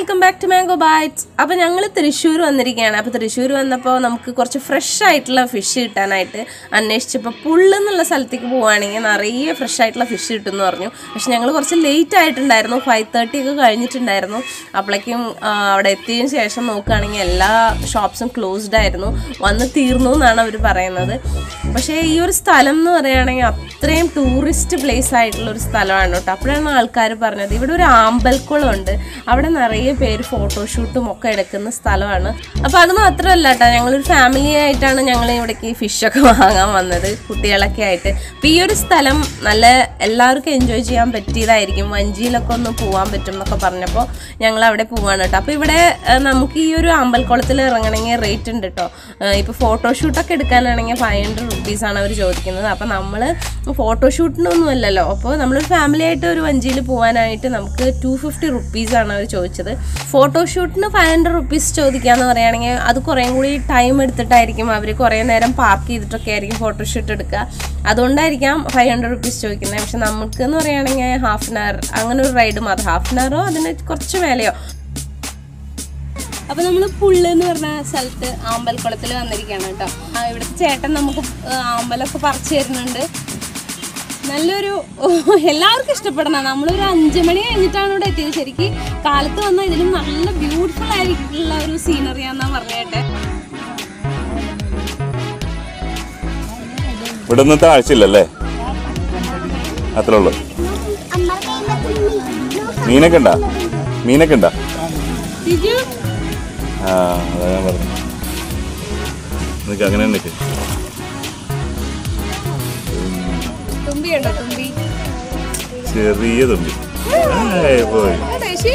welcome back to mango bites അപ്പോൾ ഞങ്ങൾ തൃശ്ശൂർ വന്നിരിക്കുകയാണ് അപ്പോൾ തൃശ്ശൂർ വന്നപ്പോൾ നമുക്ക് കുറച്ച് ഫ്രഷ് ആയിട്ടുള്ള ഫിഷ് കിട്ടാനായിട്ട് അന്വേഷിച്ചപ്പോൾ പുള്ള് എന്നുള്ള സ്ഥലത്തേക്ക് പോവുകയാണെങ്കിൽ നിറയെ ഫ്രഷ് ആയിട്ടുള്ള ഫിഷ് കിട്ടും എന്ന് പറഞ്ഞു പക്ഷെ ഞങ്ങൾ കുറച്ച് ലേറ്റ് ആയിട്ടുണ്ടായിരുന്നു ഫൈവ് തേർട്ടി ഒക്കെ കഴിഞ്ഞിട്ടുണ്ടായിരുന്നു അപ്പോഴേക്കും ആ, അവിടെ എത്തിയതിന് ശേഷം നോക്കുകയാണെങ്കിൽ എല്ലാ ഷോപ്സും ക്ലോസ്ഡ് ആയിരുന്നു വന്ന് തീർന്നു എന്നാണ് അവർ പറയുന്നത് പക്ഷേ ഈ ഒരു സ്ഥലം എന്ന് പറയുകയാണെങ്കിൽ അത്രയും ടൂറിസ്റ്റ് പ്ലേസ് ആയിട്ടുള്ള ഒരു സ്ഥലമാണ് കേട്ടോ അപ്പോഴാണ് ആൾക്കാർ പറഞ്ഞത് ഇവിടെ ഒരു ആമ്പൽക്കുളം ഉണ്ട് അവിടെ നിറയെ പേര് ഫോട്ടോഷൂട്ടും ഒക്കെ എടുക്കുന്ന സ്ഥലമാണ് അപ്പോൾ അത് മാത്രമല്ല കേട്ടോ ഞങ്ങളൊരു ഫാമിലി ആയിട്ടാണ് ഞങ്ങൾ ഇവിടേക്ക് ഫിഷൊക്കെ വാങ്ങാൻ വന്നത് കുട്ടികളൊക്കെ ആയിട്ട് അപ്പോൾ ഈ ഒരു സ്ഥലം നല്ല എല്ലാവർക്കും എൻജോയ് ചെയ്യാൻ പറ്റിയതായിരിക്കും വഞ്ചിയിലൊക്കെ ഒന്ന് പോകാൻ പറ്റും എന്നൊക്കെ പറഞ്ഞപ്പോൾ ഞങ്ങൾ അവിടെ പോവാണ് കേട്ടോ അപ്പോൾ ഇവിടെ ആ, നമുക്ക് ഈ ഒരു അമ്പൽക്കുളത്തിൽ ഇറങ്ങണമെങ്കിൽ റേറ്റ് ഉണ്ട് കേട്ടോ ഇപ്പോൾ ഫോട്ടോഷൂട്ടൊക്കെ എടുക്കാനാണെങ്കിൽ ഫൈവ് ഹൺഡ്രഡ് റുപ്പീസാണ് അവർ ചോദിക്കുന്നത് അപ്പോൾ നമ്മൾ ഫോട്ടോഷൂട്ടിനൊന്നും അല്ലല്ലോ അപ്പോൾ നമ്മളൊരു ഫാമിലി ആയിട്ട് ഒരു വഞ്ചിയിൽ പോകാനായിട്ട് നമുക്ക് ടു ഫിഫ്റ്റി റുപ്പീസാണ് അവർ ചോദിച്ചത് ഫോട്ടോഷൂട്ടിന് ഫൈവ് ഹൺഡ്രഡ് റുപ്പീസ് ചോദിക്കാന്ന് പറയുകയാണെങ്കിൽ അത് കുറേം കൂടി ടൈം എടുത്തിട്ടായിരിക്കും അവർ കുറേ നേരം പാർക്ക് ചെയ്തിട്ടൊക്കെ ആയിരിക്കും ഫോട്ടോഷൂട്ട് എടുക്കുക അതുകൊണ്ടായിരിക്കാം ഫൈവ് ഹൺഡ്രഡ് റുപ്പീസ് ചോദിക്കുന്നത് പക്ഷെ നമുക്ക് എന്ന് പറയുകയാണെങ്കിൽ ഹാഫ് ആൻ അവർ അങ്ങനെ ഒരു റൈഡ് മാത്രം ഹാഫ് ആൻ അവറോ അതിന് കുറച്ച് മേലെയോ അപ്പൊ നമ്മൾ പുള്ള് എന്ന് പറഞ്ഞ സ്ഥലത്ത് ആമ്പൽക്കുളത്തിൽ വന്നിരിക്കുകയാണ് കേട്ടോ ആ, ഇവിടുത്തെ ചേട്ടൻ നമുക്ക് ആ, ആമ്പലൊക്കെ പറിച്ചു തരുന്നുണ്ട് നല്ലൊരു എല്ലാവർക്കും ഇഷ്ടപ്പെടണം നമ്മളൊരു അഞ്ചു മണി കഴിഞ്ഞിട്ടാണ് ഇവിടെ എത്തിയത് ശരിക്കും കാലത്ത് വന്നാൽ ഇതിലും നല്ല ബ്യൂട്ടിഫുൾ ആയിട്ടുള്ള ഒരു സീനറിയാന്നാ പറഞ്ഞേട്ടെ ഇവിടെ നിന്ന് താഴ്ചയില്ലല്ലേ അത്രേ ഉള്ളു മീനൊക്കെ ഉണ്ടാ മീനൊക്കെ ഉണ്ടാ ടിജു ആ അതാ ഞാൻ പറഞ്ഞു നിനക്ക് അങ്ങനെ ഉണ്ടൊക്കെ തുമ്പി ഉണ്ടോ തുമ്പി ചെറിയ തുമ്പി ഏയ് പോയി ദേശി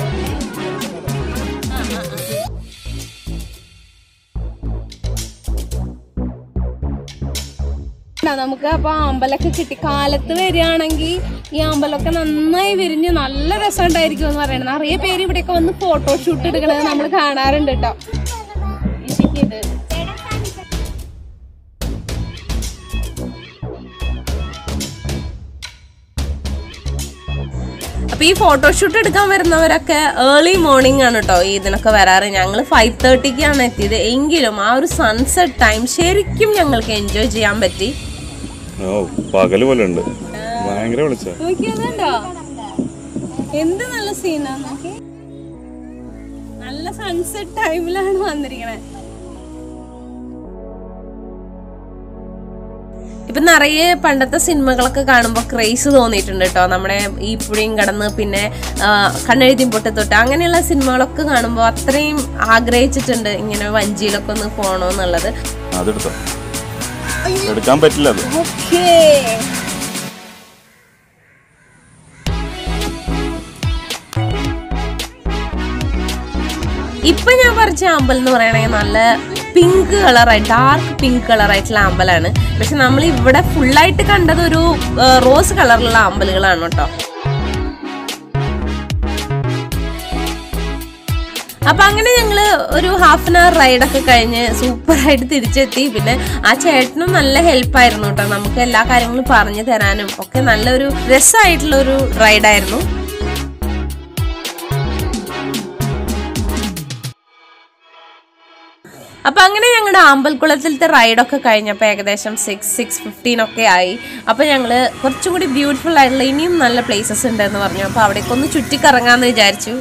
നമുക്ക് അപ്പൊ അമ്പലൊക്കെ കിട്ടി കാലത്ത് വരികയാണെങ്കിൽ ഈ അമ്പലമൊക്കെ നന്നായി വിരിഞ്ഞ് നല്ല രസമുണ്ടായിരിക്കും എന്ന് പറയണത് നിറയെ പേര് ഇവിടെയൊക്കെ വന്ന് ഫോട്ടോഷൂട്ട് എടുക്കണത് നമ്മൾ കാണാറുണ്ട് കേട്ടോ ഇത് അപ്പൊ ഈ ഫോട്ടോഷൂട്ട് എടുക്കാൻ വരുന്നവരൊക്കെ ഏർലി മോർണിംഗ് ആണ് കേട്ടോ ഈ ഇതിനൊക്കെ വരാറ് ഞങ്ങൾ ഫൈവ് തേർട്ടിക്കാണ് എത്തിയത് എങ്കിലും ആ ഒരു സൺസെറ്റ് ടൈം ശരിക്കും ഞങ്ങൾക്ക് എൻജോയ് ചെയ്യാൻ പറ്റി ഓ പകല് പോലെ ഉണ്ട് ഭയങ്കര വിളിച്ച നോക്കിയതുണ്ടോ എന്ത് നല്ല സീനാ നോക്കി നല്ല സൺസെറ്റ് ടൈമിലാണ് വന്നിരിക്കണേ ഇപ്പൊ നിറയെ പണ്ടത്തെ സിനിമകളൊക്കെ കാണുമ്പോൾ ക്രേസ് തോന്നിയിട്ടുണ്ട് കേട്ടോ നമ്മുടെ ഈ പുഴയും കടന്ന് പിന്നെ ആ, കണ്ണെഴുതിയും പൊട്ടത്തൊട്ട് അങ്ങനെയുള്ള സിനിമകളൊക്കെ കാണുമ്പോൾ അത്രയും ആഗ്രഹിച്ചിട്ടുണ്ട് ഇങ്ങനെ വഞ്ചിയിലൊക്കെ ഒന്ന് പോകണമെന്നുള്ളത് അതെടുത്തോ എടുക്കാൻ പറ്റില്ല അത് ഓക്കേ ഇപ്പൊ ഞാൻ പറിച്ച അമ്പലം എന്ന് പറയുകയാണെങ്കിൽ നല്ല പിങ്ക് കളറായി ഡാർക്ക് പിങ്ക് കളറായിട്ടുള്ള അമ്പലാണ് പക്ഷെ നമ്മൾ ഇവിടെ ഫുള്ളായിട്ട് കണ്ടത് ഒരു റോസ് കളറിലുള്ള അമ്പലുകളാണ് കേട്ടോ അപ്പൊ അങ്ങനെ ഞങ്ങള് ഒരു ഹാഫ് ആൻ അവർ റൈഡൊക്കെ കഴിഞ്ഞ് സൂപ്പറായിട്ട് തിരിച്ചെത്തി പിന്നെ ആ ചേട്ടനും നല്ല ഹെൽപ്പായിരുന്നു കേട്ടോ നമുക്ക് എല്ലാ കാര്യങ്ങളും പറഞ്ഞു തരാനും ഒക്കെ നല്ലൊരു രസമായിട്ടുള്ള ഒരു റൈഡായിരുന്നു അപ്പൊ അങ്ങനെ ഞങ്ങളുടെ ആമ്പൽക്കുളത്തിലത്തെ റൈഡൊക്കെ കഴിഞ്ഞപ്പോൾ ഏകദേശം സിക്സ് സിക്സ് ഫിഫ്റ്റീൻ ഒക്കെ ആയി അപ്പൊ ഞങ്ങള് കുറച്ചും കൂടി ബ്യൂട്ടിഫുൾ ആയിട്ടുള്ള ഇനിയും നല്ല പ്ലേസസ് ഉണ്ടെന്ന് പറഞ്ഞു അപ്പൊ അവിടേക്ക് ഒന്ന് ചുറ്റിക്കറങ്ങാന്ന് വിചാരിച്ചു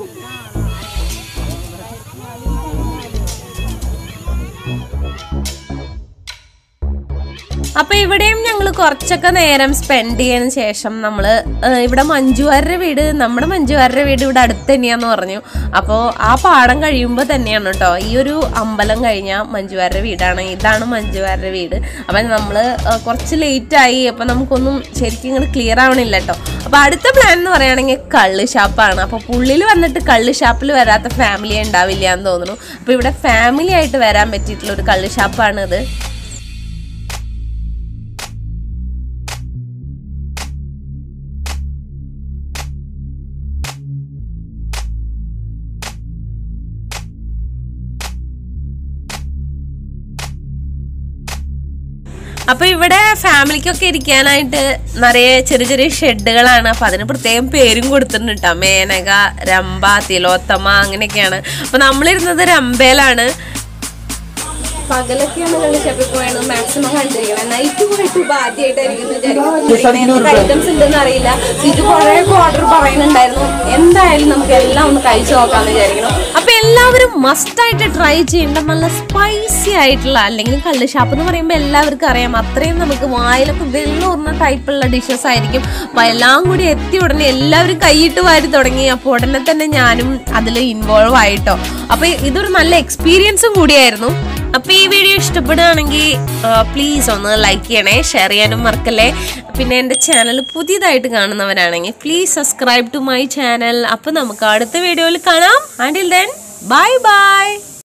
അപ്പൊ ഇവിടെയും ഞങ്ങൾ കുറച്ചൊക്കെ നേരം സ്പെൻഡ് ചെയ്തതിന് ശേഷം നമ്മൾ ഇവിടെ മഞ്ജുവാരുടെ വീട് നമ്മുടെ മഞ്ജുവാരുടെ വീട് ഇവിടെ അടുത്ത് തന്നെയാന്ന് പറഞ്ഞു അപ്പോൾ ആ പാടം കഴിയുമ്പോൾ തന്നെയാണ് കേട്ടോ ഈ ഒരു അമ്പലം കഴിഞ്ഞാൽ മഞ്ജുവാരുടെ വീടാണ് ഇതാണ് മഞ്ജുവാരുടെ വീട് അപ്പം നമ്മൾ കുറച്ച് ലേറ്റ് ആയി അപ്പം നമുക്കൊന്നും ശരിക്കും ഇങ്ങോട്ട് ക്ലിയർ ആവണില്ല കേട്ടോ അപ്പോൾ അടുത്ത പ്ലാൻ എന്ന് പറയുകയാണെങ്കിൽ കള്ള് ഷാപ്പാണ് അപ്പോൾ പുള്ളിൽ വന്നിട്ട് കള്ള് ഷാപ്പിൽ വരാത്ത ഫാമിലി ഉണ്ടാവില്ല എന്ന് തോന്നുന്നു അപ്പോൾ ഇവിടെ ഫാമിലി ആയിട്ട് വരാൻ പറ്റിയിട്ടുള്ള ഒരു കള്ള് ഷാപ്പാണ് ഇത് അപ്പൊ ഇവിടെ ഫാമിലിക്കൊക്കെ ഇരിക്കാനായിട്ട് നിറയെ ചെറിയ ചെറിയ ഷെഡുകളാണ് അപ്പൊ അതിന് പ്രത്യേകം പേരും കൊടുത്തിട്ടുണ്ട് കേട്ടോ മേനക രംഭ തിലോത്തമ അങ്ങനെയൊക്കെയാണ് അപ്പൊ നമ്മളിരുന്നത് രംഭയിലാണ് പകലൊക്കെയാണ് കളിച്ചപ്പോ പോയാണ് മാക്സിമം കണ്ടിരിക്കണം നൈറ്റ് പോയിട്ട് ഇപ്പൊ ആദ്യമായിട്ടായിരിക്കും ഐറ്റംസ് ഉണ്ടെന്ന് അറിയില്ല ഇത് കുറെ ഓർഡർ പറയുന്നുണ്ടായിരുന്നു എന്തായാലും നമുക്ക് എല്ലാം ഒന്ന് കഴിച്ചു നോക്കാന്ന് വിചാരിക്കണം അപ്പൊ എല്ലാവരും മസ്റ്റ് ആയിട്ട് ട്രൈ ചെയ്യേണ്ട നല്ല സ്പൈസി ആയിട്ടുള്ള അല്ലെങ്കിൽ കള്ള് ഷാപ്പ് എന്ന് പറയുമ്പോൾ എല്ലാവർക്കും അറിയാം അത്രയും നമുക്ക് വായിലൊക്കെ വെള്ളൂർന്ന ടൈപ്പുള്ള ഡിഷസ് ആയിരിക്കും അപ്പൊ എല്ലാം കൂടി എത്തി ഉടനെ എല്ലാവരും കൈയിട്ട് വാരി തുടങ്ങി അപ്പോൾ ഉടനെ തന്നെ ഞാനും അതിൽ ഇൻവോൾവ് ആയിട്ടോ അപ്പൊ ഇതൊരു നല്ല എക്സ്പീരിയൻസും കൂടിയായിരുന്നു അപ്പൊ ഈ വീഡിയോ ഇഷ്ടപ്പെടുകയാണെങ്കിൽ പ്ലീസ് ഒന്ന് ലൈക്ക് ചെയ്യണേ ഷെയർ ചെയ്യാനും മറക്കല്ലേ പിന്നെ എൻ്റെ ചാനൽ പുതിയതായിട്ട് കാണുന്നവരാണെങ്കിൽ please subscribe to my channel അപ്പൊ നമുക്ക് അടുത്ത വീഡിയോയിൽ കാണാം ആൻഡിൽ ദെൻ ബൈ ബൈ